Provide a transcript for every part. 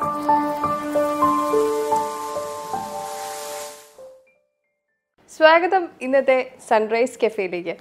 സ്വാഗതം ഇന്നത്തെ സൺറൈസ് കഫേയിലേക്ക്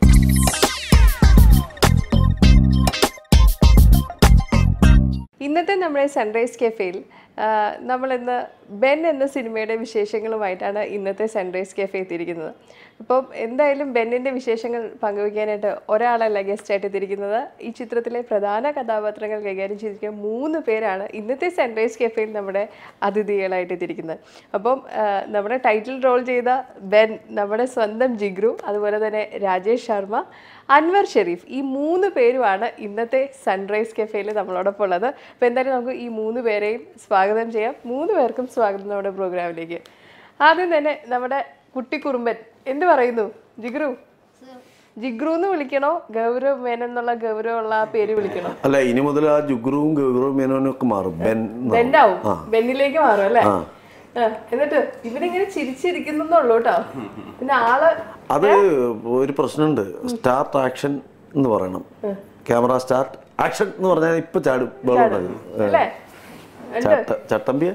ഇന്നത്തെ നമ്മുടെ സൺറൈസ് കഫേയിൽ നമ്മൾ ഇന്ന് ബെൻ എന്ന സിനിമയുടെ വിശേഷങ്ങളുമായിട്ടാണ് ഇന്നത്തെ സൺറൈസ് കഫേ എത്തിയിരിക്കുന്നത് അപ്പം എന്തായാലും ബെന്നിൻ്റെ വിശേഷങ്ങൾ പങ്കുവയ്ക്കാനായിട്ട് ഒരാളല്ല ഗസ്റ്റ് ആയിട്ട് എത്തിയിരിക്കുന്നത് ഈ ചിത്രത്തിലെ പ്രധാന കഥാപാത്രങ്ങൾ കൈകാര്യം ചെയ്തിരിക്കുന്ന മൂന്ന് പേരാണ് ഇന്നത്തെ സൺറൈസ് കഫേയിൽ നമ്മുടെ അതിഥികളായിട്ട് എത്തിയിരിക്കുന്നത് അപ്പം ആ, നമ്മുടെ ടൈറ്റിൽ റോൾ ചെയ്ത ബെൻ നമ്മുടെ സ്വന്തം ജിഗ്രു അതുപോലെ തന്നെ രാജേഷ് ശർമ്മ അൻവർ ഷെരീഫ് ഈ മൂന്ന് പേരുമാണ് ഇന്നത്തെ സൺറൈസ് കഫേയിൽ നമ്മളോടൊപ്പം ഉള്ളത് അപ്പോൾ എന്തായാലും നമുക്ക് ഈ മൂന്ന് പേരെയും സ്വാഗതം ചെയ്യാം മൂന്ന് പേർക്കും സ്വാഗതം നമ്മുടെ പ്രോഗ്രാമിലേക്ക് ആദ്യം തന്നെ നമ്മുടെ കുട്ടിക്കുറുമ്പൻ എന്ത് പറയുന്നു ജിഗ്രു ജിഗ്രു എന്ന് വിളിക്കണോ ഗൗരവ് മേനൻ എന്നുള്ള ഗൗരവമുള്ള ആ പേര് വിളിക്കണോ അല്ല ഇനി മുതൽ ആ ജുഗ്രുവും ഗൗരവും മേനോനും ഒക്കെ മാറും ബെൻ എന്ന് പറയും. ബെന്നാവും ബെന്നിലേക്ക് മാറും അല്ലേ ആ, എന്നിട്ട് ഇവനിങ്ങനെ ചിരിച്ചിരിക്കുന്നുള്ളൂ കേട്ടോ പിന്നെ ആള് അത് ഒരു പ്രശ്നമുണ്ട് സ്റ്റാർട്ട് ആക്ഷൻ എന്ന് പറയണം ക്യാമറ സ്റ്റാർട്ട് ആക്ഷൻ എന്ന് പറഞ്ഞാൽ ഇപ്പൊ ചാടും ബഹളം ഉണ്ടാക്കും. ഏ, അല്ലേ ചട്ട- ചട്ടമ്പിയ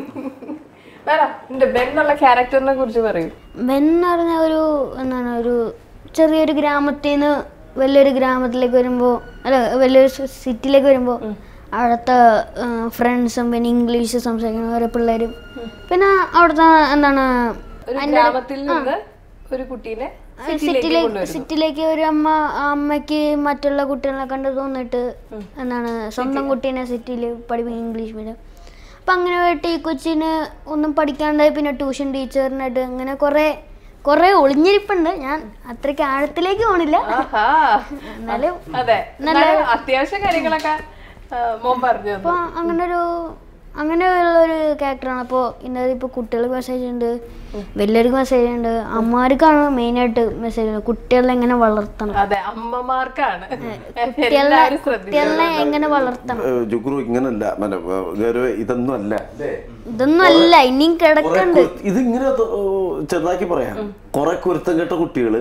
വേറെ എന്റെ ബെൻ എന്നുള്ള ക്യാരക്ടറിനെ കുറിച്ച് പറയൂ ബെൻ എന്ന് പറഞ്ഞ ഒരു എന്താണ് ഒരു ചെറിയൊരു ഗ്രാമത്തിൽ നിന്ന് വലിയൊരു ഗ്രാമത്തിലേക്ക് വരുമ്പോൾ അല്ല വലിയൊരു സിറ്റിയിലേക്ക് വരുമ്പോൾ അവിടുത്തെ ഫ്രണ്ട്സും പിന്നെ ഇംഗ്ലീഷ് സംസാരിക്കുന്ന ഓരോ പിള്ളേരും പിന്നെ അവിടുത്തെ എന്താണ് ഒരു ഗ്രാമത്തിൽ നിന്ന് ഒരു കുട്ടീനെ സിറ്റിയിലേക്ക് സിറ്റിയിലേക്ക് കൊണ്ടുവരുന്നു സിറ്റിയിലേക്ക് ഒരു അമ്മ ആ അമ്മയ്ക്ക് മറ്റുള്ള കുട്ടികളെ കണ്ട് തോന്നിട്ട് എന്താണ് സ്വന്തം കുട്ടീനെ സിറ്റിയിൽ പഠിപ്പിക്കും ഇംഗ്ലീഷ് മീഡിയം അപ്പം അങ്ങനെ പോയിട്ട് ഈ കൊച്ചിന് ഒന്നും പഠിക്കാണ്ടായി പിന്നെ ട്യൂഷൻ ടീച്ചറിനായിട്ട് അങ്ങനെ കുറേ കുറേ ഒളിഞ്ഞിരിപ്പുണ്ട് ഞാൻ അത്രയ്ക്ക് ആഴത്തിലേക്ക് പോണില്ല ആഹാ എന്നാലും അതെ എന്നാലും അത്യാവശ്യ കാര്യങ്ങളൊക്കെ ആ, മോൻ പറഞ്ഞു തന്നു. അപ്പോൾ അങ്ങനെ ഒരു അങ്ങനെയുള്ളൊരു ക്യാരക്ടറാണ് അപ്പോൾ ഇന്നത് ഇപ്പോൾ കുട്ടികൾക്ക് മെസ്സേജ് ഉണ്ട് വലിയവർക്ക് മെസ്സേജ് ഉണ്ട് അമ്മമാർക്കാണ് മെയിനായിട്ട് മെസ്സേജ് ഉണ്ട് കുട്ടികളെ എങ്ങനെ വളർത്തണം അതെ അമ്മമാർക്കാണ് കുട്ടികളെ എല്ലാവരും ശ്രദ്ധിച്ചു കുട്ടികളെ എങ്ങനെ വളർത്തണം ഏ, ജുഗ്രു ഇങ്ങനല്ല മറ്റേ, ഏ, ഗൗരവ് ഇതൊന്നും അല്ല ഇതൊന്നും അല്ല ഇനിയും കിടക്കണ്ട് ഇത് ഇങ്ങനെ ചെറുതാക്കി പറയാം കൊറേ കുരുത്തം കെട്ട കുട്ടികള്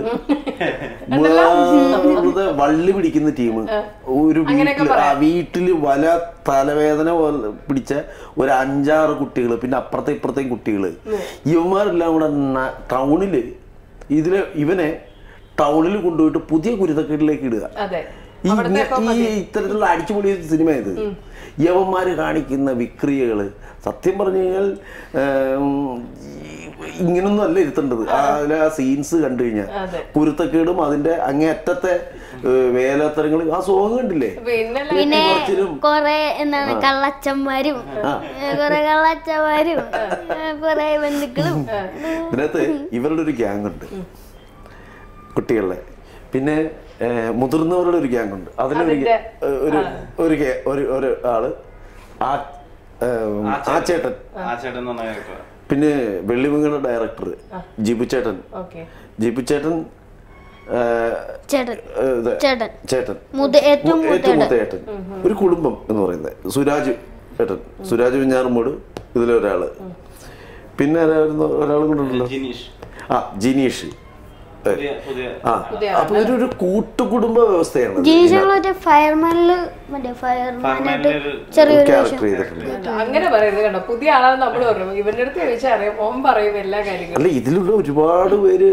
വെറുതെ വള്ളി പിടിക്കുന്ന ടീം ഒരു വീട്ടില് ആ വീട്ടില് വല തലവേദന പോലെ പിടിച്ച ഒരു അഞ്ചാറ് കുട്ടികള് പിന്നെ അപ്പുറത്തെ ഇപ്പുറത്തെയും കുട്ടികള് ഇവന്മാരെല്ലാം കൂടെ ന- ടൗണില് ഇതില് ഇവനെ ടൗണിൽ കൊണ്ടുപോയിട്ട് പുതിയ കുരുത്തക്കേട്ടിലേക്ക് ഇടുക അതെ ഈ ഇങ്ങ- ഈ ഇത്തരത്തിലുള്ള അടിച്ചുപൊളി സിനിമ ഇത് യവന്മാര് കാണിക്കുന്ന വിക്രിയകള് സത്യം പറഞ്ഞു കഴിഞ്ഞാൽ ഏം, ഈ- ഇങ്ങനൊന്നും അല്ല ഇരുത്തേണ്ടത് ആ അതിലെ ആ സീൻസ് കണ്ടു കഴിഞ്ഞാൽ അതെ. കുരുത്തക്കേടും അതിന്റെ അങ്ങേയറ്റത്തെ ഏഹ്, വേലാത്തരങ്ങൾ ആ സോങ് കണ്ടില്ലേ പിന്നെ പിന്നെ കുറച്ചിലും കൊറേ എന്താണ് കള്ളച്ചന്മാരും കൊറേ കള്ളച്ചന്മാരും കൊറേ ബന്ധുക്കളും ഇതിനകത്ത് ഇവരുടെ ഒരു ഗ്യാങ് ഉണ്ട് കുട്ടികളുടെ പിന്നെ ഏഹ്, മുതിർന്നവരുടെ ഒരു ഗ്യാങ് ഉണ്ട് അതിലൊരു അതിന്റെ- ഏഹ്, ഒരു ഒരു ഗേ- ഒരു ഒരു ആള് ആ ഏഹ്, ആ ചേട്ടൻ ആ ചേട്ടൻ എന്ന് പറഞ്ഞ character. പിന്നെ വെള്ളിമങ്ങളുടെ ഡയറക്ടർ ജിബു ചേട്ടൻ ഓക്കെ ജിബു ചേട്ടൻ ഏഹ്, ചേട്ടൻ ഏഹ്, ഇത് ചേട്ടൻ ചേട്ടൻ മുത ഏറ്റവും മു- ഏറ്റവും മൂത്ത ഏട്ടൻ ഒരു കുടുംബം എന്ന് പറയുന്നത് സുരാജ് ഏട്ടൻ സുരാജ് വെഞ്ഞാറമ്മൂട് ഇതിലെ ഒരാള് പിന്നെ ആരായിരുന്നു ഒരാളും കൊണ്ടുണ്ടല്ലോ ജിനീഷ് ആ ജിനീഷ് പുതിയ പുതിയ ആ അപ്പൊ ഇതൊരു കൂട്ടുകുടുംബ വ്യവസ്ഥയാണ് ജീനിഷകൾ മറ്റേ ഫയർമാനില് മറ്റേ ഫയർമാനായിട്ട് ഫയർമാനിലൊരു ചെറിയൊരു ക്യാരക്ടർ ചെയ്തിട്ടുണ്ട് അങ്ങനെ പറയുന്നത് കണ്ടോ പുതിയ ആളാണ് നമ്മൾ പറഞ്ഞു ഇവന്റെ അടുത്ത് ചോദിച്ചാൽ അറിയാം ഓൻ പറയും എല്ലാ കാര്യങ്ങളും അല്ല ഇതിലുള്ള ഒരുപാട് പേര്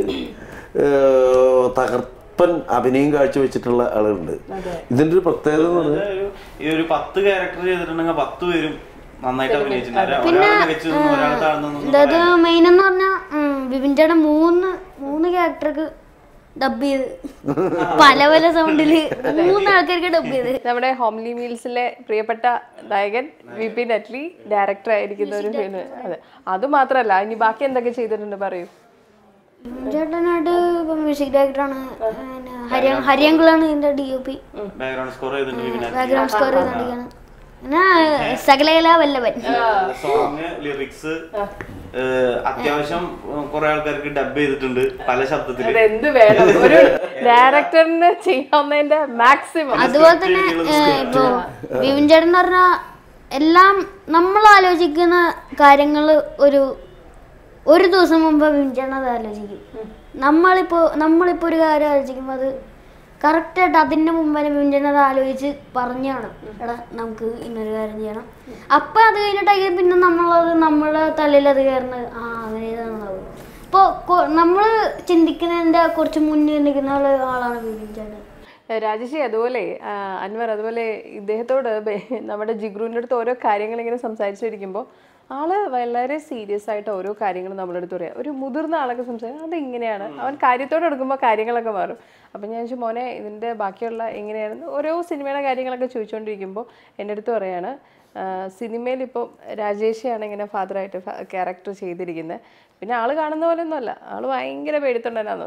ഏഹ്, തകർപ്പൻ അഭിനയം കാഴ്ചവെച്ചിട്ടുള്ള ആളുകളുണ്ട് ഇതിന്റെ ഒരു പ്രത്യേകത എന്ന് പറഞ്ഞാൽ ഒരു- ഈ ഒരു പത്ത് ക്യാരക്ടർ ചെയ്തിട്ടുണ്ടെങ്കിൽ പത്ത് പേരും നന്നായിട്ട് അഭിനയിച്ചിട്ടുണ്ട് ഒരാ- ഒരാൾ മികച്ചു നിന്നു, ഒരാൾ താഴ്ന്നു നിന്നു. ഇത് മെയിൻ എന്ന് പറഞ്ഞാൽ ബിപിൻ ചേട്ടൻ മൂന്ന് മൂന്ന് ക്യാരക്ടർക്ക് ഡബ് ചെയ്ത് പല പല സൗണ്ടില് മൂന്ന് ആൾക്കാർക്ക് ഡബ് ചെയ്ത് നമ്മുടെ ഹോംലി മീൽസിലെ പ്രിയപ്പെട്ട നായകൻ വിപിൻ അറ്റ്ലി ഡയറക്ടർ ആയിരിക്കുന്ന ഒരു ഫിലിം അതെ അത് മാത്രല്ല ഇനി ബാക്കി എന്തൊക്കെ ചെയ്തിട്ടുണ്ട് പറയൂ ബിപിൻ ചേട്ടനായിട്ട് ഇപ്പൊ മ്യൂസിക് ഡയറക്ടറാണ് ഹരിയ ഹരിയങ്കളാണ് ഇതിന്റെ D O P background score ചെയ്തിട്ടുണ്ട് വിപിനാ ബാക്ക്ഗ്രൗണ്ട് സ്കോർ ചെയ്തോണ്ടിരിക്കുകയാണ് പിന്നെ സകലകല വല്ലവൻ സോങ് ലിറിക്സ് അത്യാവശ്യം കുറെ ആൾക്കാർക്ക് ഡബ് ചെയ്തിട്ടുണ്ട് പല ശബ്ദത്തില് അതെന്ത് വേണം ഒരു ഡയറക്ടറിന് ചെയ്യാവുന്നതിന്റെ മാക്സിമം അതുപോലെ തന്നെ ഏഹ്, ഇപ്പൊ ബിപിൻ ചേട്ടൻ എന്ന് പറഞ്ഞാൽ എല്ലാം നമ്മൾ ആലോചിക്കുന്ന കാര്യങ്ങൾ ഒരു ഒരു ദിവസം മുമ്പ് ബിപിൻ ചേട്ടൻ അത് ആലോചിക്കും നമ്മളിപ്പോ നമ്മളിപ്പോ ഒരു കാര്യം ആലോചിക്കുമ്പോൾ അത് കറക്റ്റായിട്ട് അതിൻ്റെ മുമ്പേ വിപിൻ അത് ആലോചിച്ച് പറഞ്ഞാണ് എടാ നമുക്ക് ഇന്നൊരു കാര്യം ചെയ്യണം അപ്പം അത് കഴിഞ്ഞിട്ടായിരിക്കും പിന്നെ നമ്മളത് നമ്മളെ തലയിൽ അത് കയറുന്നത് ആ അങ്ങനെ ഇതാണാവും ഇപ്പോൾ നമ്മൾ ചിന്തിക്കുന്നതിൻ്റെ കുറച്ച് മുന്നിൽ നിൽക്കുന്ന ആള്- ആളാണ് വിപിൻ ചേട്ടൻ രാജേഷി അതുപോലെ ആ, അൻവർ അതുപോലെ ഇദ്ദേഹത്തോട് ബെ- നമ്മുടെ ജിഗ്രുവിൻ്റെ അടുത്ത് ഓരോ കാര്യങ്ങൾ ഇങ്ങനെ സംസാരിച്ചിരിക്കുമ്പോൾ ആള് വളരെ സീരിയസ് ആയിട്ട് ഓരോ കാര്യങ്ങളും നമ്മുടെ അടുത്ത് പറയാം ഒരു മുതിർന്ന ആളൊക്കെ സംസാരിക്കും അത് ഇങ്ങനെയാണ് അവൻ കാര്യത്തോടെ എടുക്കുമ്പോൾ കാര്യങ്ങളൊക്കെ മാറും അപ്പം ഞാൻ ചോദിച്ചു മോനെ ഇതിൻ്റെ ബാക്കിയുള്ള എങ്ങനെയാണെന്ന് ഓരോ സിനിമയുടെ കാര്യങ്ങളൊക്കെ ചോദിച്ചുകൊണ്ടിരിക്കുമ്പോൾ എൻ്റെ അടുത്ത് പറയാണ് സിനിമയിൽ ഇപ്പോൾ രാജേഷിയാണ് ഇങ്ങനെ ഫാദറായിട്ട് ക്യാരക്ടർ ചെയ്തിരിക്കുന്നത് പിന്നെ ആള് കാണുന്ന പോലെ ഒന്നുമല്ല ആള് ഭയങ്കര പേടിത്തൊണ്ടനാന്ന്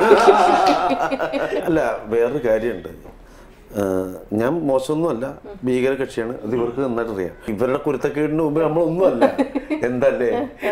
തോന്നുന്നു അല്ല വേറൊരു കാര്യമുണ്ട് ആ, ഞാൻ മോശമൊന്നുമല്ല ഭീകര കക്ഷിയാണ് അത് ഇവർക്ക് നന്നായിട്ട് അറിയാം ഇവരുടെ കുരുത്തക്കേടിന് മുമ്പ് നമ്മളൊന്നും അല്ല എന്തല്ലേ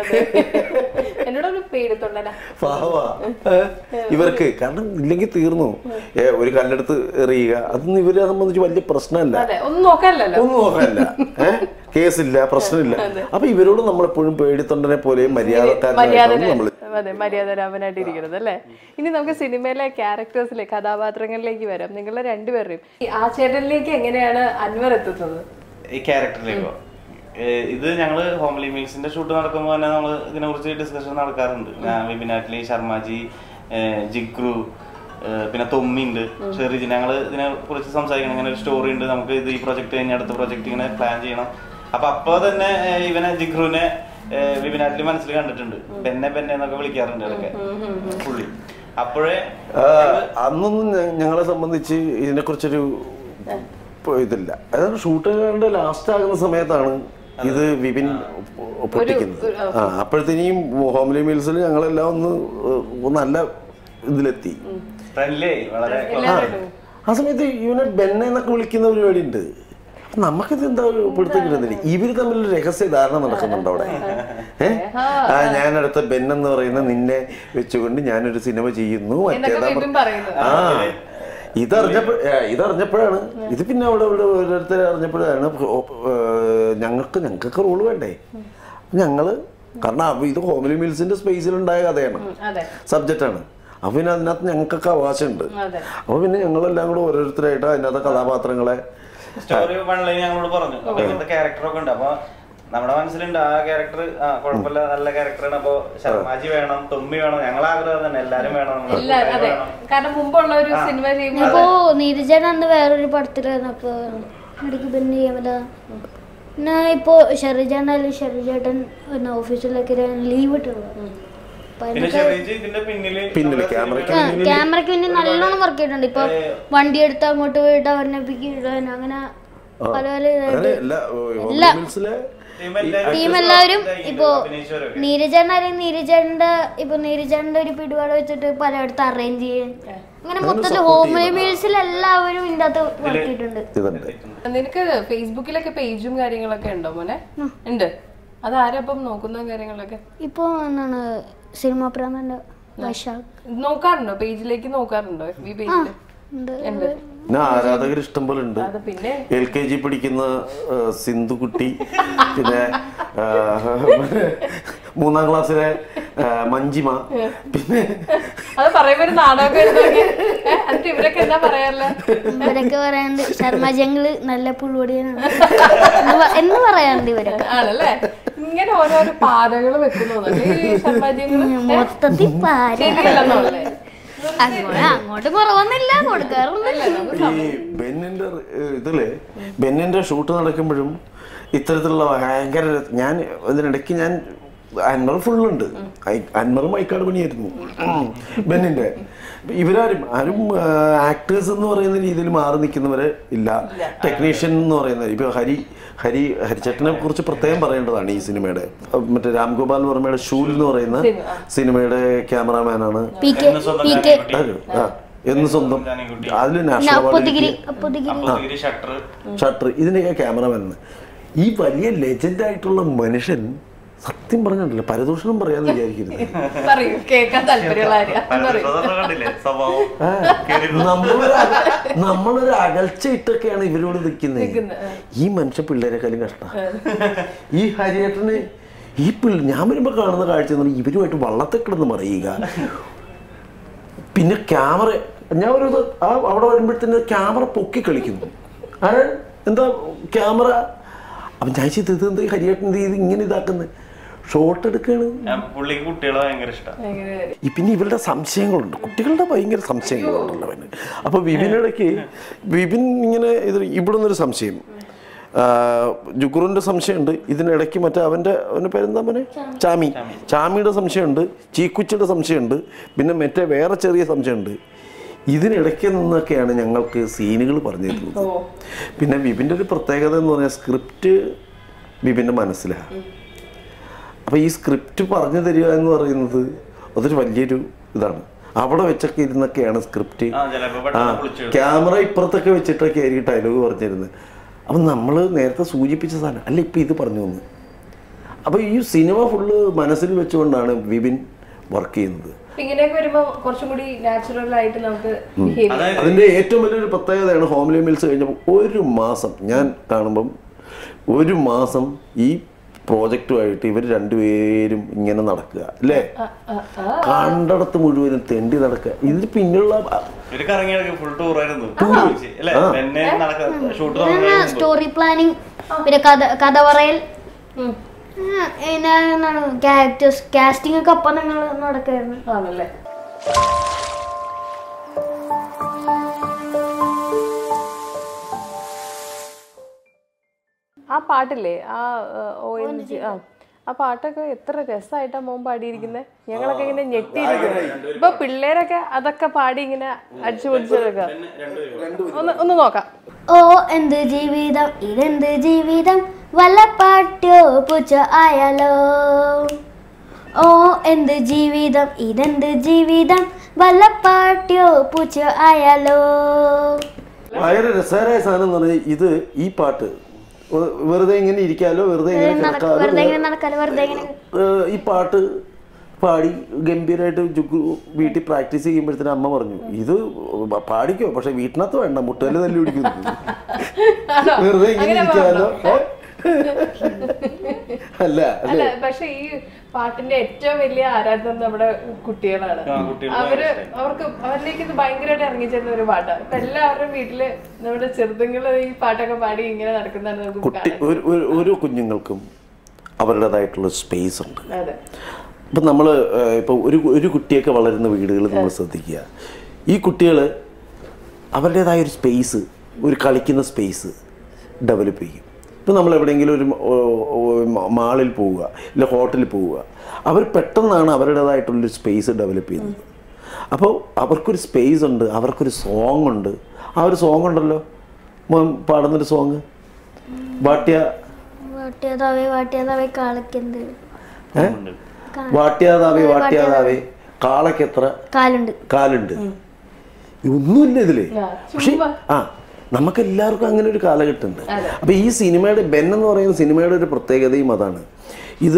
എന്നോടൊരു പേടിത്തൊണ്ടനാ പാവാ ഏ? ഇവർക്ക് കാരണം ഇല്ലെങ്കിൽ തീർന്നു ഏ, ഒരു കല്ലെടുത്ത് എറിയുക അതൊന്നും ഇവരെ സംബന്ധിച്ച് വലിയ പ്രശ്നമല്ല അതെ ഒന്നും നോക്കാനല്ലോ ഒന്നും നോക്കാനില്ല ഏഹ് കേസില്ല പ്രശ്നമില്ല അപ്പൊ ഇവരോട് നമ്മളെപ്പോഴും പേടിത്തൊണ്ടനെ പോലെ മര്യാദക്കാരനായിട്ടാണ് നമ്മൾ അതെ മര്യാദരാമനായിട്ട് ഇരിക്കുന്നത് അല്ലേ ഇനി നമുക്ക് സിനിമയിലെ ക്യാരക്ടേഴ്സിലെ കഥാപാത്രങ്ങളിലേക്ക് വരാം നിങ്ങളുടെ രണ്ടുപേരുടെയും ഈ ആ ചേട്ടനിലേക്ക് എങ്ങനെയാണ് അൻവർ എത്തുന്നത് ഈ ക്യാരക്ടറിലേക്കോ ഏഹ് ഇത് ഞങ്ങള് ഹോംലി മീൽസിന്റെ ഷൂട്ട് നടക്കുമ്പോൾ തന്നെ നമ്മൾ ഇതിനെ കുറിച്ച് ഡിസ്കഷൻ നടക്കാറുണ്ട് ഞാൻ വിപിനാറ്റ്ലി ശർമാജി ഏഹ് ജിഗ്രു ഏഹ് പിന്നെ തൊമ്മി ഉണ്ട് ഷെറിജി ഞങ്ങൾ ഇതിനെ കുറിച്ച് സംസാരിക്കണം ഇങ്ങനെ ഒരു സ്റ്റോറി ഉണ്ട് നമുക്ക് ഇത് ഈ പ്രൊജക്ട് കഴിഞ്ഞ അടുത്ത പ്രൊജക്ട് ഇങ്ങനെ പ്ലാൻ ചെയ്യണം അപ്പൊ അപ്പൊ തന്നെ ഏഹ് ഇവനെ ജിഗ്രുവിനെ ഏഹ് വിപിനാറ്റ്ലി മനസ്സിൽ കണ്ടിട്ടുണ്ട് പെന്നെ പെന്നെ എന്നൊക്കെ വിളിക്കാറുണ്ട് ഇടയ്ക്ക് പുള്ളി അപ്പോഴേ ആ, അന്നൊന്നും ഞ- ഞങ്ങളെ സംബന്ധിച്ച് ഇതിനെക്കുറിച്ചൊരു ഇപ്പൊ ഇതില്ല അതായത് ഷൂട്ടുകളുടെ ലാസ്റ്റ് ആകുന്ന സമയത്താണ് ഇത് വിപിൻ പൊട്ടിക്കുന്നത് ആ അപ്പോഴത്തേനും ഹോംലി മീൽസിൽ ഞങ്ങളെല്ലാം ഒന്ന് ഏഹ്, നല്ല ഇതിലെത്തി ഫ്രണ്ട്ലി വളരെ ആ ആ സമയത്ത് ഇവനെ ബെന്നെ എന്നൊക്കെ വിളിക്കുന്ന പരിപാടി ഉണ്ട് അപ്പൊ നമുക്കിത് എന്താ ഒരു പിടുത്തം കിട്ടുന്നില്ല ഇവര് തമ്മിൽ ഒരു രഹസ്യ ധാരണ നടക്കുന്നുണ്ട് അവിടെ ഏഹ് ആ ഞാൻ അടുത്ത ബെൻ എന്ന് പറയുന്ന നിന്നെ വെച്ചുകൊണ്ട് ഞാനൊരു സിനിമ ചെയ്യുന്നു മറ്റേതാ വിപിൻ പറ- പറയുന്നു. ആ ഇതറിഞ്ഞപ്പോ ഏ, ഇതറിഞ്ഞപ്പോഴാണ് ഇത് പിന്നെ അവിടെ ഇവിടെ ഓരോരുത്തർ അറിഞ്ഞപ്പോഴാണ് ഞങ്ങൾക്ക് ഞങ്ങൾക്കൊക്കെ റൂള് വേണ്ടേ ഞങ്ങള് കാരണം അവ- ഇത് ഹോമിലി മിൽസിന്റെ സ്പേസിലുണ്ടായ കഥയാണ് അതെ സബ്ജക്റ്റാണ് അപ്പൊ പിന്നെ അതിനകത്ത് ഞങ്ങൾക്കൊക്കെ അവകാശമുണ്ട് അതെ അപ്പൊ പിന്നെ ഞങ്ങളെല്ലാം കൂടെ ഓരോരുത്തരായിട്ട് അതിനകത്തെ കഥാപാത്രങ്ങളെ സ്റ്റോറി വൺലൈൻ ഞങ്ങളോട് പറഞ്ഞു അപ്പൊ ഇങ്ങനത്തെ ക്യാരക്ടറൊക്കെ ഉണ്ട് അപ്പൊ നമ്മുടെ മനസ്സിലുണ്ട് ആ ക്യാരക്ടർ ആ കുഴപ്പമില്ല നല്ല ക്യാരക്ടറാണ് അപ്പൊ ശർമാജി വേണം തുമ്മി വേണം ഞങ്ങൾ ആഗ്രഹം തന്നെ എല്ലാരും വേണം നമ്മുടെ ഇല്ല കൂട്ടുകാര് അതെ വേണം കാരണം മുമ്പുള്ള ഒരു സിനിമ ചെയ്യുമ്പോൾ ഇപ്പോ നീരജേട്ടൻ അന്ന് വേറൊരു പടത്തിലായിരുന്നു അപ്പൊ ഇടയ്ക്ക് പിന്നെ ചെയ്യാൻ പറ്റാ പിന്നെ ഇപ്പോ ഷെറിജാണ്ടായാലും ഷെറിജേട്ടൻ പിന്നെ ഓഫീസിലേക്ക് ലീവ് ഇട്ടുള്ളൂ അപ്പൊ പിന്നെ ഷെറീജ് ഇതിന്റെ പിന്നില് പിന്നില് നമ്മുടെ ക്യാമറയ്ക്ക് സിനിമയുടെ ക്യാമറയ്ക്ക് പിന്നെ നല്ലോണം വർക്ക് ചെയ്തിട്ടുണ്ട് ഇപ്പൊ വണ്ടി എടുത്ത് അങ്ങോട്ട് പോയിട്ട് അവരെ പിക്കിടാൻ അങ്ങനെ പല പല ഇതായിട്ട് അങ്ങനെ എല്ലാ ഹോമിലി മിൽസിലെ team എല്ലാവരും ടീം എല്ലാവരും ഇതായി ഇപ്പോ അഭിനയിച്ചവരൊക്കെ. നീരജേട്ടനായാലും നീരജേട്ടന്റെ ഇപ്പൊ നീരജേട്ടന്റെ ഒരു പിടിപാട് വെച്ചിട്ട് പലയിടത്ത് അറേഞ്ച് ചെയ്യും അങ്ങനെ മൊത്തത്തിൽ ഹോം മീൽസിൽ എല്ലാവരും ഇതിന്റെ അകത്ത് വർക്ക് ചെയ്തിട്ടുണ്ട് ഇതുണ്ട് നിനക്ക് ഫേസ്ബുക്കിലൊക്കെ പേജും കാര്യങ്ങളൊക്കെ ഉണ്ടോ മോനെ ഉണ്ട് അത് ആരപ്പം നോക്കുന്ന കാര്യങ്ങളൊക്കെ ഇപ്പൊ എന്താണ് സിനിമ പ്രാന്തന്റെ വൈശാഖ് നോക്കാറുണ്ടോ പേജിലേക്ക് നോക്കാറുണ്ടോ എഫ് ബി പേജിൽ ഉണ്ട് ഉണ്ട് പിന്നെ ആരാധകർ ഇഷ്ടം പോലെ ഉണ്ട് അത് പിന്നെ എൽ കെ ജി പഠിക്കുന്ന ആ, സിന്ധുകുട്ടി പിന്നെ ആ, മൂന്നാം ക്ലാസ്സിലെ ആ, മഞ്ജിമ പിന്നെ അത് പറയുമ്പോ ഒരു നാടകമൊക്കെ എഴുതി എന്നിട്ട് ഇവരൊക്കെ എന്താ പറയാറില്ല ഇവരൊക്കെ പറയാറുണ്ട് ശർമ്മജങ്ങള് നല്ല പുള്ളുപൊടിയാണ് എന്ന് പ- എന്ന് പറയാറുണ്ട് ഇവരൊക്കെ ആണല്ലേ ഇങ്ങനെ ഓരോരോ പാതകൾ വെക്കുന്നതല്ലേ ഈ ശർമാജിയങ്ങള് മൊത്തത്തിൽ പാര ശരിയല്ലെന്നുള്ളേ അങ്ങോട്ട് അങ്ങോട്ട് കുറവൊന്നുമില്ല കൊടുക്കാറൊന്നുമില്ല ഈ ബെന്നിന്റെ ഏഹ്, ഇതില് ബെന്നിന്റെ ഷൂട്ട് നടക്കുമ്പോഴും ഇത്തരത്തിലുള്ള ഭയങ്കര ഞാൻ ഇതിനിടയ്ക്ക് ഞാൻ അൻവർ ഫുള്ളുണ്ട് അൻവർ മൈക്കാട് പണിയായിരുന്നു ഉം. ബെന്നിന്റെ ഇവരാരും ആരും ആക്ടേഴ്സ് എന്ന് പറയുന്ന രീതിയിൽ മാറി നിൽക്കുന്നവരെ ഇല്ല ടെക്നീഷ്യൻ എന്ന് പറയുന്നത് ഇപ്പൊ ഹരി ഹരി ഹരിച്ചേട്ടനെ കുറിച്ച് പ്രത്യേകം പറയേണ്ടതാണ് ഈ സിനിമയുടെ അഹ് മറ്റേ രാംഗോപാൽ വർമ്മയുടെ ഷൂൽ എന്ന് പറയുന്ന സിനിമയുടെ ക്യാമറാമാനാണ് പി കെ എന്ന് സ്വന്തം പി കെ ജാനിക്കുട്ടി. ആര്? ആ, എന്ന് സ്വന്തം ജാനിക്കുട്ടി. അതിൽ പിന്നെ നാഷണൽ അവാർഡ് അപ്പൊത്തിഗിരി കിട്ടിയ അപ്പൊത്തിഗിരി അപ്പുറത്തേക്ക് ഷട്ടർ ഷട്ടർ ഇതിൻ്റെയൊക്കെ ക്യാമറമാനാണ് ഈ വലിയ ലെജൻഡ് ആയിട്ടുള്ള മനുഷ്യൻ സത്യം പറഞ്ഞിട്ടില്ല പരദൂഷണം പറയാന്ന് വിചാരിക്കരുത് പറയൂ കേൾക്കാൻ താല്പര്യമുള്ള ആര്യ പറയൂ കണ്ടില്ലേ സ്വഭാവം ആ, നമ്മളൊരു അക- നമ്മളൊരു അകൽച്ച ഇട്ടൊക്കെയാണ് ഇവരോട് നിൽക്കുന്നത് ഈ മനുഷ്യ പിള്ളേരെക്കാളും കഷ്ട ഈ ഹരിയേട്ടന് ഈ പിള്ള ഞാൻ വരുമ്പോ കാണുന്ന കാഴ്ച എന്ന് പറഞ്ഞാൽ ഇവരുമായിട്ട് വള്ളത്തെ കിടന്ന് മറിയുക പിന്നെ ക്യാമറ ഞാൻ ഒരു ഇത് ആ അവിടെ വരുമ്പോഴത്തേന് ക്യാമറ പൊക്കി കളിക്കുന്നു ആരാ എന്താ ക്യാമറ അപ്പം ഞാൻ ചെയ്ത് ഇത് എന്താ ഹരിയേട്ടൻ ഇത് ഇത് ഇങ്ങനെ ഇതാക്കുന്നത് ഷോട്ട് എടുക്കുകയാണ് ഞാൻ പുള്ളിക്ക് കുട്ടികളെ ഭയങ്കര ഇഷ്ടമാണ് ഈ പിന്നെ ഇവരുടെ സംശയങ്ങളുണ്ട് കുട്ടികളുടെ ഭയങ്കര സംശയങ്ങളുണ്ടല്ലോ അവന് അപ്പൊ വിപിനിടയ്ക്ക് വിപിൻ ഇങ്ങനെ ഇത് ഇവിടെ നിന്നൊരു സംശയം ആ, ജുഗുറിന്റെ സംശയമുണ്ട് ഇതിനിടയ്ക്ക് മറ്റേ അവന്റെ അവന്റെ പേരെന്താ മോനെ ചാമി ചാമിയുടെ സംശയമുണ്ട് ചീക്കുച്ചിയുടെ സംശയമുണ്ട് പിന്നെ മറ്റേ വേറെ ചെറിയ സംശയമുണ്ട് ഇതിനിടയ്ക്ക് നിന്നൊക്കെയാണ് ഞങ്ങൾക്ക് സീനുകൾ പറഞ്ഞു തരുന്നത് പിന്നെ വിപിൻ്റെ ഒരു പ്രത്യേകത എന്ന് പറഞ്ഞാൽ സ്ക്രിപ്റ്റ് വിപിൻ്റെ മനസ്സിലാണ് അപ്പോൾ ഈ സ്ക്രിപ്റ്റ് പറഞ്ഞു തരിക എന്ന് പറയുന്നത് അതൊരു വലിയൊരു ഇതാണ് അവിടെ വെച്ചൊക്കെ ഇരുന്നൊക്കെയാണ് സ്ക്രിപ്റ്റ് ആ ചിലപ്പോ ആ പെട്ടെന്ന് വിളിച്ചു ക്യാമറ ഇപ്പുറത്തൊക്കെ വെച്ചിട്ടൊക്കെ ആയിരിക്കും ഡയലോഗ് പറഞ്ഞിരുന്നത് അപ്പം നമ്മൾ നേരത്തെ സൂചിപ്പിച്ച സാധനം അല്ല ഇപ്പം ഇത് പറഞ്ഞു തന്നു അപ്പോൾ ഈ സിനിമ ഫുള്ള് മനസ്സിൽ വെച്ചുകൊണ്ടാണ് വിപിൻ വർക്ക് ചെയ്യുന്നത് അപ്പൊ ഇങ്ങനെയൊക്കെ വരുമ്പോ കുറച്ചും കൂടി നാച്ചുറൽ ആയിട്ട് നമുക്ക് behave ചെയ്യാം. അതിൻ്റെ ഏറ്റവും വലിയൊരു പ്രത്യേകതയാണ് ഹോംലി മിൽസ് കഴിഞ്ഞപ്പോൾ ഒരു മാസം ഞാൻ കാണുമ്പം ഒരു മാസം ഈ പ്രോജക്റ്റുമായിട്ട് ഇവർ രണ്ടുപേരും ഇങ്ങനെ നടക്കുക അല്ലേ കണ്ടടത്ത് മുഴുവനും തെണ്ടി നടക്കുക ഇതിന് പിന്നെയുള്ള ഒരു കറങ്ങി ഫുൾ ടൂർ ആയിരുന്നു അല്ലേ എന്നെ നടക്ക ഷൂട്ട് സ്റ്റോറി പ്ലാനിങ് പിന്നെ കഥ കഥ പറയൽ ഉം. ആ, പിന്നെ എന്താണ് ക്യാരക്ടേഴ്സ് കാസ്റ്റിംഗ് ഒക്കെ അപ്പം നിങ്ങൾ നടക്കായിരുന്നു ആണല്ലേ ആ പാട്ടില്ലേ ആ ഓ എൻ ജി ആ ആ പാട്ടൊക്കെ എത്ര രസമായിട്ടാ മോൻ പാടിയിരിക്കുന്നത് ഞങ്ങളൊക്കെ ഇങ്ങനെ ഞെട്ടിയിരിക്കുന്നു ഇപ്പൊ പിള്ളേരൊക്കെ അതൊക്കെ പാടി ഇങ്ങനെ അടിച്ചു പൊടിച്ചെടുക്കുക ഒന്ന് ഒന്ന് നോക്കാം ഓ എന്ത് ജീവിതം ഇതെന്ത് ജീവിതം വല്ല പാട്ടോ പൂച്ച ആയാലോ ഓ എന്ത് ജീവിതം ഇതെന്ത് ജീവിതം വല്ല പാട്ടോ പൂച്ച ആയാലോ ഭയങ്കര രസകരമായ സാധനം എന്ന് പറഞ്ഞാൽ ഇത് ഈ പാട്ട് വെ- വെറുതെ ഇങ്ങനെ ഇരിക്കാലോ വെറുതെ ഇങ്ങനെ നടക്ക കിടക്കാലോ വെറുതെ ഇങ്ങനെ നടക്കാലോ വെറുതെ ഇങ്ങനെ ഏഹ് ഈ പാട്ട് പാടി ഗംഭീരമായിട്ട് ജുഗു വീട്ടിൽ പ്രാക്ടീസ് ചെയ്യുമ്പോഴത്തേനും അമ്മ പറഞ്ഞു ഇത് പാടിക്കോ പക്ഷെ വീട്ടിനകത്ത് വേണ്ട മുട്ടല് തല്ലി പിടിക്കുന്നു വെറുതെ ഇങ്ങനെ ഇരിക്കാലോ ഏ? അല്ല അല്ല അല്ലേ പക്ഷെ ഈ പാട്ടിന്റെ ഏറ്റവും വലിയ ആരാധന നമ്മുടെ കുട്ടികളാണ് ആ, കുട്ടികൾക്ക് അവര് അവർക്ക് അവരിലേക്ക് ഇത് ഭയങ്കരമായിട്ട് ഇറങ്ങിച്ചേരുന്ന ഒരു പാട്ടാണ് ഇപ്പൊ എല്ലാവരുടെയും വീട്ടില് നമ്മുടെ ചെറുതുങ്ങൾ ഈ പാട്ടൊക്കെ പാടി ഇങ്ങനെ നടക്കുന്നതാണ് നമുക്ക് കുട്ടി ഒരു ഒരു- ഒരു കുഞ്ഞുങ്ങൾക്കും അവരുടേതായിട്ടുള്ള സ്പേസ് ഉണ്ട് കാണാൻ. അതെ ഇപ്പം നമ്മൾ ഇപ്പോൾ ഒരു ഒരു കുട്ടിയൊക്കെ വളരുന്ന വീടുകൾ നമ്മൾ ശ്രദ്ധിക്കുക ഈ കുട്ടികൾ അവരുടേതായ ഒരു സ്പേസ് ഒരു കളിക്കുന്ന സ്പേസ് ഡെവലപ്പ് ചെയ്യും ഇപ്പം നമ്മൾ എവിടെയെങ്കിലും ഒരു ഓ- ഓ- മാളിൽ പോവുക ഇല്ല ഹോട്ടലിൽ പോവുക അവർ പെട്ടെന്നാണ് അവരുടേതായിട്ടുള്ളൊരു സ്പേസ് ഡെവലപ്പ് ചെയ്യുന്നത് അപ്പോൾ അവർക്കൊരു സ്പേസ് ഉണ്ട് അവർക്കൊരു സോങ് ഉണ്ട് ആ ഒരു സോങ് ഉണ്ടല്ലോ മോൻ പാടുന്നൊരു സോങ് ബാട്യ വാട്ടിയതാവേ വാട്ടിയതാവേ കാളക്കെന്ത് ഏ വാട്യാതാവേ വാട്യാതാവേ കാളയ്ക്കെത്ര കാലുണ്ട് കാലുണ്ട് ഒന്നുമില്ല ഇതില് ആ, പക്ഷെ ആ നമുക്ക് എല്ലാവർക്കും അങ്ങനെ ഒരു കാലഘട്ടമുണ്ട് അപ്പൊ ഈ സിനിമയുടെ ബെൻ എന്ന് പറയുന്ന സിനിമയുടെ ഒരു പ്രത്യേകതയും അതാണ് ഇത്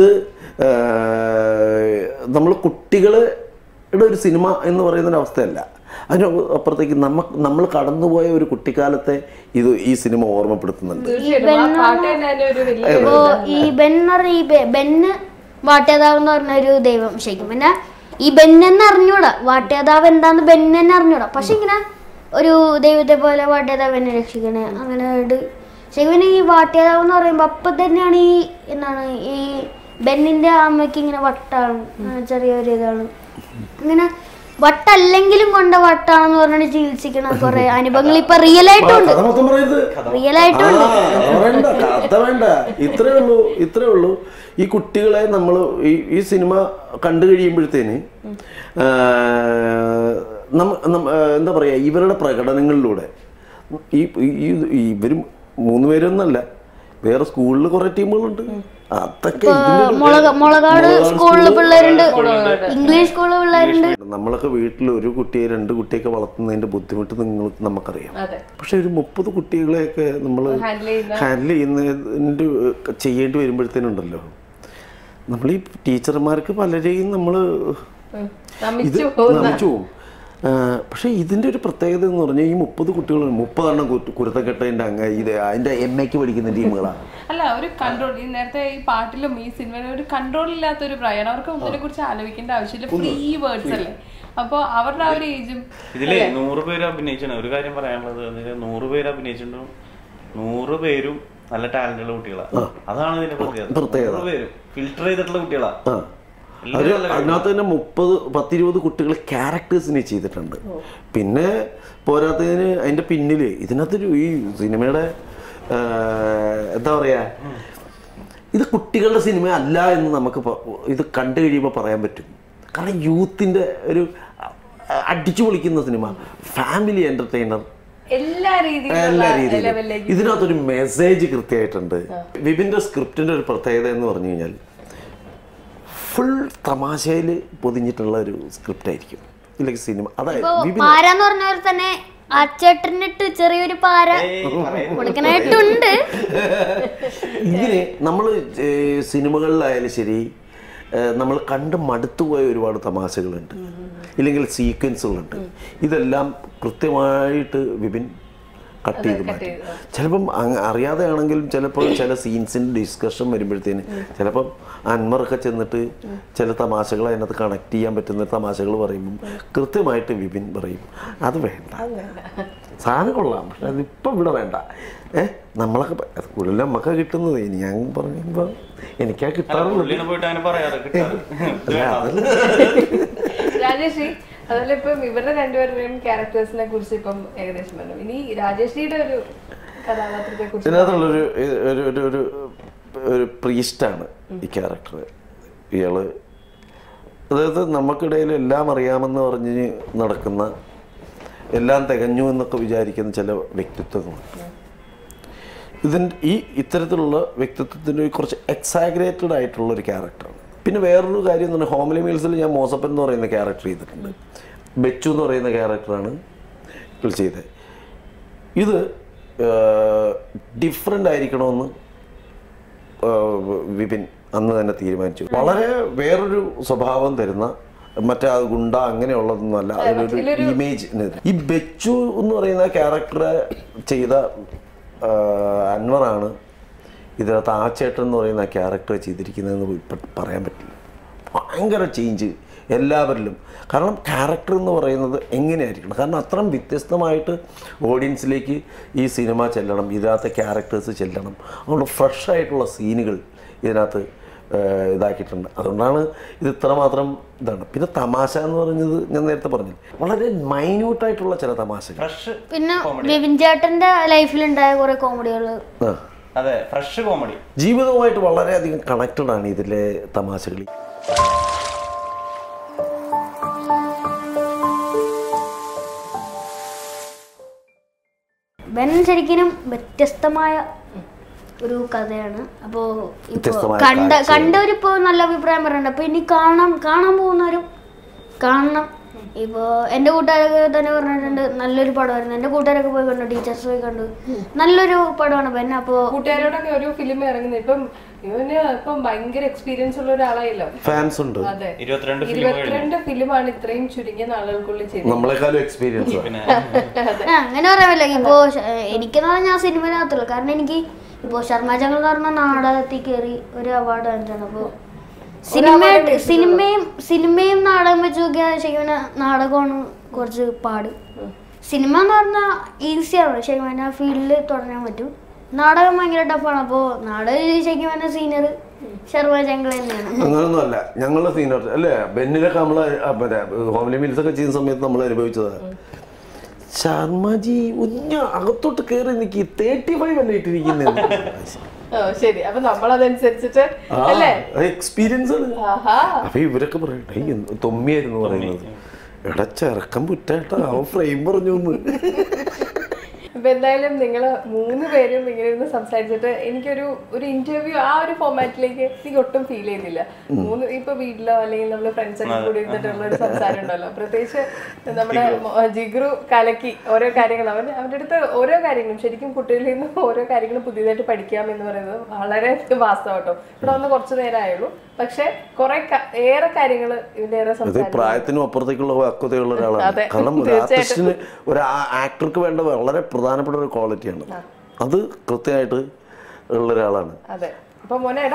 നമ്മൾ കുട്ടികളുടെ ഒരു സിനിമ എന്ന് പറയുന്ന ഒരു അവസ്ഥയല്ല അതിന് അപ്പുറത്തേക്ക് നമ്മ നമ്മൾ കടന്നുപോയ ഒരു കുട്ടിക്കാലത്തെ ഇത് ഈ സിനിമ ഓർമ്മപ്പെടുത്തുന്നുണ്ട് തീർച്ചയായിട്ടും ആ പാട്ട് തന്നെ അതിന്റെ ഒരു വലിയ ഇപ്പോ ഈ ബെൻ എന്ന് പറഞ്ഞ ഈ ബെ- ബെന്ന് വാട്യതാവ് എന്ന് പറഞ്ഞ ഒരു ദൈവം ശരിക്കും പിന്നെ ഈ ബെന്നെന്ന് അറിഞ്ഞൂടാ വാട്യതാവ് എന്താന്ന് ബെന്നെന്നെ അറിഞ്ഞൂടാ പക്ഷെ ഇങ്ങനെ ഒരു ദൈവത്തെ പോലെ വാട്യതാവ് എന്നെ രക്ഷിക്കണേ അങ്ങനെ ഒരു ശരിക്കും പിന്നെ ഈ വാട്യതാവ് എന്ന് പറയുമ്പോ അപ്പൊ തന്നെയാണ് ഈ എന്താണ് ഈ ബെന്നിന്റെ അമ്മയ്ക്ക് ഇങ്ങനെ വട്ടാണ് ആ, ചെറിയൊരു ഇതാണ് ഇങ്ങനെ വട്ടല്ലെങ്കിലും കൊണ്ട വട്ടാണെന്ന് പറഞ്ഞിട്ട് ചികിത്സിക്കണ കുറെ അനുഭവങ്ങൾ ഇപ്പൊ റിയൽ ആയിട്ടും ഉണ്ട് കഥ മൊത്തം പറയുന്നത് റിയൽ ആയിട്ടും ഉണ്ട് ആ, അത് വേണ്ട കഥ വേണ്ട ഇത്രേ ഉള്ളൂ ഇത്രേ ഉള്ളൂ ഈ കുട്ടികളെ നമ്മൾ ഈ ഈ സിനിമ കണ്ടു കഴിയുമ്പോഴത്തേന് ആ, നമ്മ- നമ്മ- ആ, എന്താ പറയാ ഇവരുടെ പ്രകടനങ്ങളിലൂടെ ഈ ഈ- ഈ ഇവരും മൂന്ന് പേരൊന്നല്ല വേറെ സ്കൂളിൽ കുറെ ടീമുകളുണ്ട് അതൊക്കെ ഇതിന്റെ ഒരു- മുളക മുളകാട് മുളകാട് സ്കൂളിൽ സ്കൂളില് പിള്ളേരുണ്ട് ഇംഗ്ലീഷ് സ്കൂളിൽ പിള്ളേരുണ്ട് നമ്മളൊക്കെ വീട്ടിൽ ഒരു കുട്ടിയെ രണ്ട് കുട്ടിയൊക്കെ വളർത്തുന്നതിന്റെ ബുദ്ധിമുട്ട് നിങ്ങൾ നമുക്കറിയാം അതെ പക്ഷെ ഒരു മുപ്പത് കുട്ടികളെയൊക്കെ നമ്മൾ ഹാൻഡിൽ ചെയ്യുന്ന ഹാൻഡിൽ ചെയ്യുന്നതിൻ്റെ ചെയ്യേണ്ടി വരുമ്പോഴത്തേനുണ്ടല്ലോ നമ്മൾ ഈ ടീച്ചർമാർക്ക് പലരെയും നമ്മൾ ഉം. ഇത് നമിച്ചു പോകുന്ന നമിച്ചു പോകും ആ, പക്ഷേ ഇതിൻ്റെ ഒരു പ്രത്യേകത എന്ന് പറഞ്ഞാൽ ഈ മുപ്പത് കുട്ടികൾ മുപ്പതെണ്ണം കുരു- കുരുത്തക്കെട്ടതിൻ്റെ അങ്ങ് ഇത് അതിൻ്റെ എം എക്ക് പഠിക്കുന്ന ടീമുകളാണ് അല്ല ഒരു കൺട്രോൾ ഈ നേരത്തെ ഈ പാട്ടിലും ഈ സിനിമയിലും ഒരു കൺട്രോൾ ഇല്ലാത്ത ഒരു പ്രായമാണ് അവർക്ക് ഒന്നിനെ കുറിച്ച് ആലോചിക്കേണ്ട ആവശ്യമില്ല ഫ്രീ വേർഡ്സ് അല്ലേ അപ്പോൾ അവരുടെ ആ ഒരു ഏജും ഇതില് നൂറ് പേര് അഭിനയിച്ചാണ് ഒരു കാര്യം പറയാനുള്ളത് അതില് നൂറ് പേര് അഭിനയിച്ചിട്ടും നൂറ് പേരും നല്ല ടാലന്റുള്ള കുട്ടികളാണ് അതാണ് ഇതിന്റെ പ്രത്യേകത പ്രത്യേകത. നൂറ് പേരും ഫിൽട്ടർ ചെയ്തിട്ടുള്ള കുട്ടികളാ ആ അവര് അതിനകത്ത് തന്നെ മുപ്പത് പത്തിരുപത് കുട്ടികൾ ക്യാരക്ടേഴ്സിനെ ചെയ്തിട്ടുണ്ട് പിന്നെ പോരാത്തതിന് അതിന്റെ പിന്നില് ഇതിനകത്തൊരു ഈ സിനിമയുടെ ആ, എന്താ പറയാ ഇത് കുട്ടികളുടെ സിനിമ അല്ല എന്ന് നമുക്ക് പ- ഇത് കണ്ടു കഴിയുമ്പോൾ പറയാൻ പറ്റും കാരണം യൂത്തിന്റെ ഒരു അ- അടിച്ചു പൊളിക്കുന്ന സിനിമ ഫാമിലി എന്റർടൈനർ എല്ലാ രീതിയിലുള്ള എല്ലാ രീതിയിലും ലെവലിലേക്ക് ഇതിനകത്തൊരു മെസ്സേജ് കൃത്യമായിട്ടുണ്ട് വിപിന്റെ സ്ക്രിപ്റ്റിന്റെ ഒരു പ്രത്യേകത എന്ന് പറഞ്ഞു കഴിഞ്ഞാൽ ഫുൾ തമാശയിൽ പൊതിഞ്ഞിട്ടുള്ള ഒരു സ്ക്രിപ്റ്റ് ആയിരിക്കും ഇല്ലെങ്കിൽ സിനിമ അതായത് ഇപ്പൊ വിപിൻ പാരാന്ന് പറഞ്ഞവർ തന്നെ ആ ചേട്ടനിട്ട് ചെറിയൊരു പാര കൊടുക്കാനായിട്ടുണ്ട് ഇങ്ങനെ നമ്മൾ സിനിമകളിലായാലും ശരി നമ്മൾ കണ്ട് മടുത്തുപോയ ഒരുപാട് തമാശകളുണ്ട് ഇല്ലെങ്കിൽ സീക്വൻസുകളുണ്ട് ഇതെല്ലാം കൃത്യമായിട്ട് വിപിൻ കട്ട് ചെയ്ത് മാറ്റി ചിലപ്പം അങ് അറിയാതെ ആണെങ്കിലും ചിലപ്പോൾ ചില സീൻസിൻ്റെ ഡിസ്കഷൻ വരുമ്പോഴത്തേന് ചിലപ്പം അൻവറൊക്കെ ചെന്നിട്ട് ചില തമാശകൾ അതിനകത്ത് കണക്ട് ചെയ്യാൻ പറ്റുന്ന തമാശകൾ പറയുമ്പം കൃത്യമായിട്ട് വിപിൻ പറയും അത് വേണ്ട സാധനം കൊള്ളാം പക്ഷെ അതിപ്പം ഇവിടെ വേണ്ട ഏ നമ്മളൊക്കെ പ- അത് കൂടുതലും നമ്മക്കാ കിട്ടുന്നത് ഇനി ഞാൻ പറയുമ്പോൾ എനിക്കാ കിട്ടാറുള്ളത് പുള്ളിനെ പോയിട്ട് അങ്ങനെ പറയാറ് കിട്ടാറ് അല്ല അതല്ല രാജേഷ് അതുപോലെ ഇപ്പം ഇവരുടെ രണ്ടുപേരുടെയും ക്യാരക്ടേഴ്സിനെ കുറിച്ച് ഇപ്പം ഏകദേശം പറഞ്ഞു ഇനി രാജേഷിയുടെ ഒരു കഥാപാത്രത്തെ കുറിച്ച് ഇതിനകത്തുള്ളൊരു ഒരു ഒരു ഒരു ഒരു പ്രീസ്റ്റാണ് ഈ ക്യാരക്ടർ ഇയാള് അതായത് നമുക്കിടയിൽ എല്ലാം അറിയാമെന്ന് പറഞ്ഞ് നടക്കുന്ന എല്ലാം തികഞ്ഞു എന്നൊക്കെ വിചാരിക്കുന്ന ചില വ്യക്തിത്വങ്ങളുണ്ട് ഇതിൻ്റെ ഈ ഇത്തരത്തിലുള്ള വ്യക്തിത്വത്തിൻ്റെ കുറച്ച് എക്സാഗ്രേറ്റഡ് ആയിട്ടുള്ള ഒരു ക്യാരക്ടറാണ് പിന്നെ വേറൊരു കാര്യം എന്ന് പറഞ്ഞാൽ ഹോംലി മീൽസിൽ ഞാൻ മോസപ്പൻ എന്ന് പറയുന്ന ക്യാരക്ടർ ചെയ്തിട്ടുണ്ട് ബെച്ചു എന്ന് പറയുന്ന ക്യാരക്ടറാണ് ഇതിൽ ചെയ്തത് ഇത് ഡിഫറെൻ്റ് ആയിരിക്കണമെന്ന് ആ, വിപിൻ അന്ന് തന്നെ തീരുമാനിച്ചു വളരെ വേറൊരു സ്വഭാവം തരുന്ന മറ്റേ ആ ഗുണ്ട അങ്ങനെയുള്ളതൊന്നുമല്ല അതൊരു ഇമേജ് ഈ ബെച്ചു എന്ന് പറയുന്ന ക്യാരക്ടറെ ചെയ്ത ആ, അൻവറാണ് ഇതിനകത്ത് ആ ചേട്ടൻ എന്ന് പറയുന്ന ക്യാരക്ടർ ചെയ്തിരിക്കുന്നതെന്ന് ഇപ്പം പറയാൻ പറ്റില്ല ഭയങ്കര ചേഞ്ച് എല്ലാവരിലും കാരണം ക്യാരക്ടർ എന്ന് പറയുന്നത് എങ്ങനെയായിരിക്കണം കാരണം അത്രയും വ്യത്യസ്തമായിട്ട് ഓഡിയൻസിലേക്ക് ഈ സിനിമ ചെല്ലണം ഇതിനകത്തെ ക്യാരക്ടേഴ്സ് ചെല്ലണം അതുകൊണ്ട് ഫ്രഷ് ആയിട്ടുള്ള സീനുകൾ ഇതിനകത്ത് ഏഹ്, ഇതാക്കിയിട്ടുണ്ട് അതുകൊണ്ടാണ് ഇത് ഇത്രമാത്രം ഇതാണ് പിന്നെ തമാശ എന്ന് പറഞ്ഞത് ഞാൻ നേരത്തെ പറഞ്ഞു വളരെ മൈന്യൂട്ടായിട്ടുള്ള ചില തമാശകൾ ഫ്രഷ് പിന്നെ വിപിൻ ചേട്ടന്റെ ലൈഫിലുണ്ടായ കുറെ കോമഡികൾ ആ അതെ ഫ്രഷ് കോമഡി ജീവിതവുമായിട്ട് വളരെയധികം കണക്റ്റഡ് ആണ് ഇതിലെ തമാശകൾ ബെൻ ശരിക്കും വ്യത്യസ്തമായ ഒരു കഥയാണ് അപ്പോ ഇപ്പൊ വ്യത്യസ്തമായ കണ്ട കാഴ്ചകൾ. കണ്ടവരിപ്പോ നല്ല അഭിപ്രായം പറയുന്നുണ്ട് അപ്പൊ ഇനി കാണാൻ കാണാൻ പോകുന്നവരും കാണണം ഇപ്പോ എന്റെ കൂട്ടുകാരൊക്കെ തന്നെ പറഞ്ഞിട്ടുണ്ട് നല്ലൊരു പടമായിരുന്നു എന്റെ കൂട്ടുകാരൊക്കെ പോയി കണ്ടു ടീച്ചേഴ്സ് പോയി കണ്ടു നല്ലൊരു പടമാണ് ബെൻ അപ്പോ കൂട്ടുകാരോടൊക്കെ ഒരു ഫിലിം ഇറങ്ങുന്നത് ഇപ്പം ഇവന് ഇപ്പം ഭയങ്കര എക്സ്പീരിയൻസ് ഉള്ള ഒരാളായല്ലോ ഫാൻസ് ഉണ്ട് അതെ ഇരുപത്തിരണ്ട് ഫിലിം കഴിഞ്ഞു ഇരുപത്തിരണ്ട് ഫിലിമാണ് ഇത്രയും ചുരുങ്ങിയ നാളുകൾക്കുള്ളിൽ ചെയ്തത് നമ്മളെക്കാളും എക്സ്പീരിയൻസ് പിന്നെ ആ, അങ്ങനെ പറയാൻ പറ്റില്ല ഇപ്പോ ശ- എനിക്കെന്ന് പറഞ്ഞാൽ ഞാൻ സിനിമയിനകത്തുള്ളൂ കാരണം എനിക്ക് ഇപ്പോ ശർമ്മ ചങ്ങൾ എന്ന് പറഞ്ഞ നാടകത്തിൽ കയറി ഒരു അവാർഡ് വാങ്ങിച്ചാണ് അപ്പോ സിനിമയായിട്ട് സിനിമയും സിനിമയും നാടകം വെച്ച് നോക്കിയാൽ ശരിക്കും നാടകമാണ് കുറച്ച് പാട് സിനിമ എന്ന് പറഞ്ഞാൽ ഈസിയാണ് ശരിക്കും പറഞ്ഞാൽ ഫീൽഡിൽ തുടരാൻ പറ്റും നാടകം ഭയങ്കര ടഫാണ് അപ്പോൾ നാടകം ശരിക്കും പറഞ്ഞാൽ സീനിയർ ശർമ്മ ചങ്ങൾ തന്നെയാണ് അങ്ങനൊന്നും അല്ല ഞങ്ങളുടെ സീനിയർ അല്ലേ ബെന്നിലൊക്കെ നമ്മള് ആ, മറ്റേ ഹോംലി മീൽസ് ഒക്കെ ചെയ്യുന്ന സമയത്ത് നമ്മൾ അനുഭവിച്ചതാണ് ശർമ്മജി ഉഞ്ഞ അകത്തോട്ട് കയറി നിൽക്കി തേർട്ടി ഫൈവ് അല്ലേ ഇട്ടിരിക്കുന്നത് ഓ ശരി അപ്പൊ നമ്മളതനുസരിച്ചിട്ട് അല്ലേ എക്സ്പീരിയൻസ് ആണ് ആഹാ അപ്പൊ ഇവരൊക്കെ പറയട്ടെ "ഏയ്, എന്ത് തൊമ്മിയായിരുന്നു പറയുന്നത് എടാ ചെറുക്കം പുറ്റാട്ടാ അവൻ ഫ്രെയിം പറഞ്ഞു എന്ന് ഇപ്പൊ എന്തായാലും നിങ്ങൾ മൂന്ന് പേരും ഇങ്ങനെ ഇരുന്ന് സംസാരിച്ചിട്ട് എനിക്കൊരു ഒരു ഇന്റർവ്യൂ ആ ഒരു ഫോമാറ്റിലേക്ക് എനിക്ക് ഒട്ടും ഫീൽ ചെയ്യുന്നില്ല മൂന്ന് ഇപ്പൊ വീട്ടിലോ അല്ലെങ്കിൽ നമ്മള് ഫ്രണ്ട്സ് ഒക്കെ കൂടി ഇരുന്നിട്ടുള്ള ഒരു സംസാരം ഉണ്ടല്ലോ പ്രത്യേകിച്ച് നമ്മുടെ മോ- ജിഗ്രു കലക്കി ഓരോ കാര്യങ്ങൾ അവൻ അവൻ്റെ അടുത്ത് ഓരോ കാര്യങ്ങളും ശരിക്കും കുട്ടികളിൽ നിന്ന് ഓരോ കാര്യങ്ങളും പുതിയതായിട്ട് പഠിക്കാം എന്ന് പറയുന്നത് വളരെ വാസ്തവം കേട്ടോ ഇവിടെ വന്ന് കുറച്ച് നേരമായുള്ളൂ പക്ഷെ കുറെ ഏറെ കാര്യങ്ങൾ ഇതിന്റെ ഏറെ അത് സംസാരിക്കും പ്രായത്തിനും അപ്പുറത്തേക്കുള്ള പക്വതയുള്ള ഒരാളാണ് അതെ, കാരണം ഒരു തീർച്ചയായിട്ടും. ആർട്ടിസ്റ്റിന് ഒരു ആക്ടർക്ക് വേണ്ട വളരെ പ്രധാനപ്പെട്ട ഒരു ക്വാളിറ്റിയാണ് അത് കൃത്യമായിട്ട് ഉള്ള ഒരാളാണ് അതെ അപ്പൊ മോനെ എടാ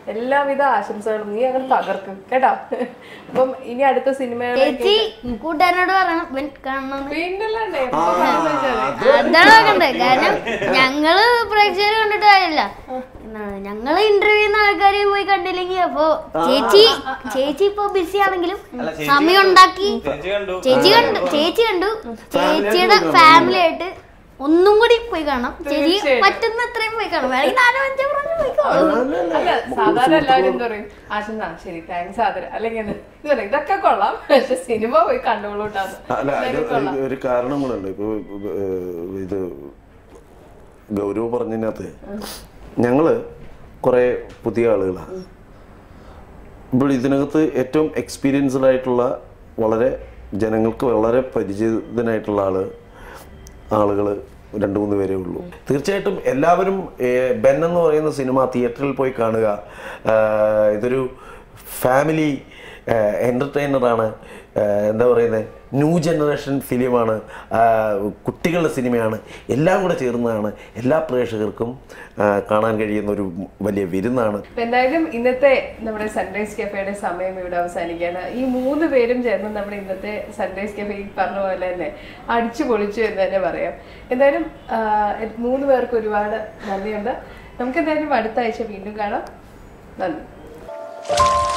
എല്ലാവിധ ആശംസകളും നീ അങ്ങനെ തകർക്കും കേട്ടോ അപ്പം ഇനി അടുത്ത സിനിമയുടെ ചേച്ചി കൂട്ടുകാരനോട് പറയണം ഇവൻ കാണണമെന്ന് പിന്നല്ലാണ്ടേ അതാണ് നോക്കണ്ടേ കാരണം ഞങ്ങള് പ്രേക്ഷകർ കണ്ടിട്ട് കാര്യമില്ല എന്താണ് ഞങ്ങള് ഇന്റർവ്യൂ ചെയ്യുന്ന ആൾക്കാര് പോയി കണ്ടില്ലെങ്കിൽ അപ്പൊ ചേച്ചി ചേച്ചി ഇപ്പൊ ബിസി ആണെങ്കിലും അല്ല, ചേച്ചി സമയം ഉണ്ടാക്കി ചേച്ചി കണ്ടു ചേച്ചി കണ്ടു ചേച്ചി കണ്ടു ചേച്ചിയുടെ ഫാമിലി ആയിട്ട് ഒന്നും കൂടി പോയി കാണാം ചേച്ചി തീർച്ചയായിട്ടും. പറ്റുന്ന അത്രയും പോയി കാണാം വേണമെങ്കിൽ നാലോ അഞ്ചോ പ്രാവശ്യം പോയി കാണാം അല്ല സാധാരണ എല്ലാവരും എന്താ പറയും ആശംസ ആ, ശരി താങ്ക്സ് ആദര അല്ലെങ്കിൽ എന്ത്? ഇത് പറയും ഇതൊക്കെ കൊള്ളാം പക്ഷെ സിനിമ പോയി കണ്ടോളൂട്ടാന്ന് അല്ല ഇത് ഇതൊക്കെ കൊള്ളാം ഒരു- ഒരു കാരണം കൂടെ ഉണ്ട് ഇപ്പൊ ഏഹ്, ഇത് ഗൗരവ് പറഞ്ഞതിനകത്ത് ഞങ്ങള് കുറെ പുതിയ ആളുകളാണ് ഇപ്പോൾ ഇതിനകത്ത് ഏറ്റവും എക്സ്പീരിയൻസ്ഡ് ആയിട്ടുള്ള വളരെ ജനങ്ങൾക്ക് വളരെ പരിചിതനായിട്ടുള്ള ആള് ആളുകൾ രണ്ട് മൂന്ന് പേരേ ഉള്ളൂ തീർച്ചയായിട്ടും എല്ലാവരും ഏഹ്, ബെൻ എന്ന് പറയുന്ന സിനിമ തിയേറ്ററിൽ പോയി കാണുക ആഹ്, ഇതൊരു ഫാമിലി എൻ്റർടൈനറാണ് എന്താ പറയുന്നത് ന്യൂ ജനറേഷൻ ഫിലിമാണ് കുട്ടികളുടെ സിനിമയാണ് എല്ലാം കൂടെ ചേർന്നതാണ് എല്ലാ പ്രേക്ഷകർക്കും ആഹ്, കാണാൻ കഴിയുന്ന ഒരു വലിയ വിരുന്നാണ് അപ്പൊ എന്തായാലും ഇന്നത്തെ നമ്മുടെ സൺറൈസ് കഫേയുടെ സമയം ഇവിടെ അവസാനിക്കുകയാണ് ഈ മൂന്ന് പേരും ചേർന്ന് നമ്മുടെ ഇന്നത്തെ സൺറൈസ് കഫേ ഈ പറഞ്ഞ പോലെ തന്നെ അടിച്ചു പൊളിച്ചു എന്ന് തന്നെ പറയാം എന്തായാലും ആ, മൂന്ന് പേർക്ക് ഒരുപാട് നന്ദിയുണ്ട് നമുക്ക് എന്തായാലും അടുത്ത ആഴ്ച വീണ്ടും കാണാം നന്ദി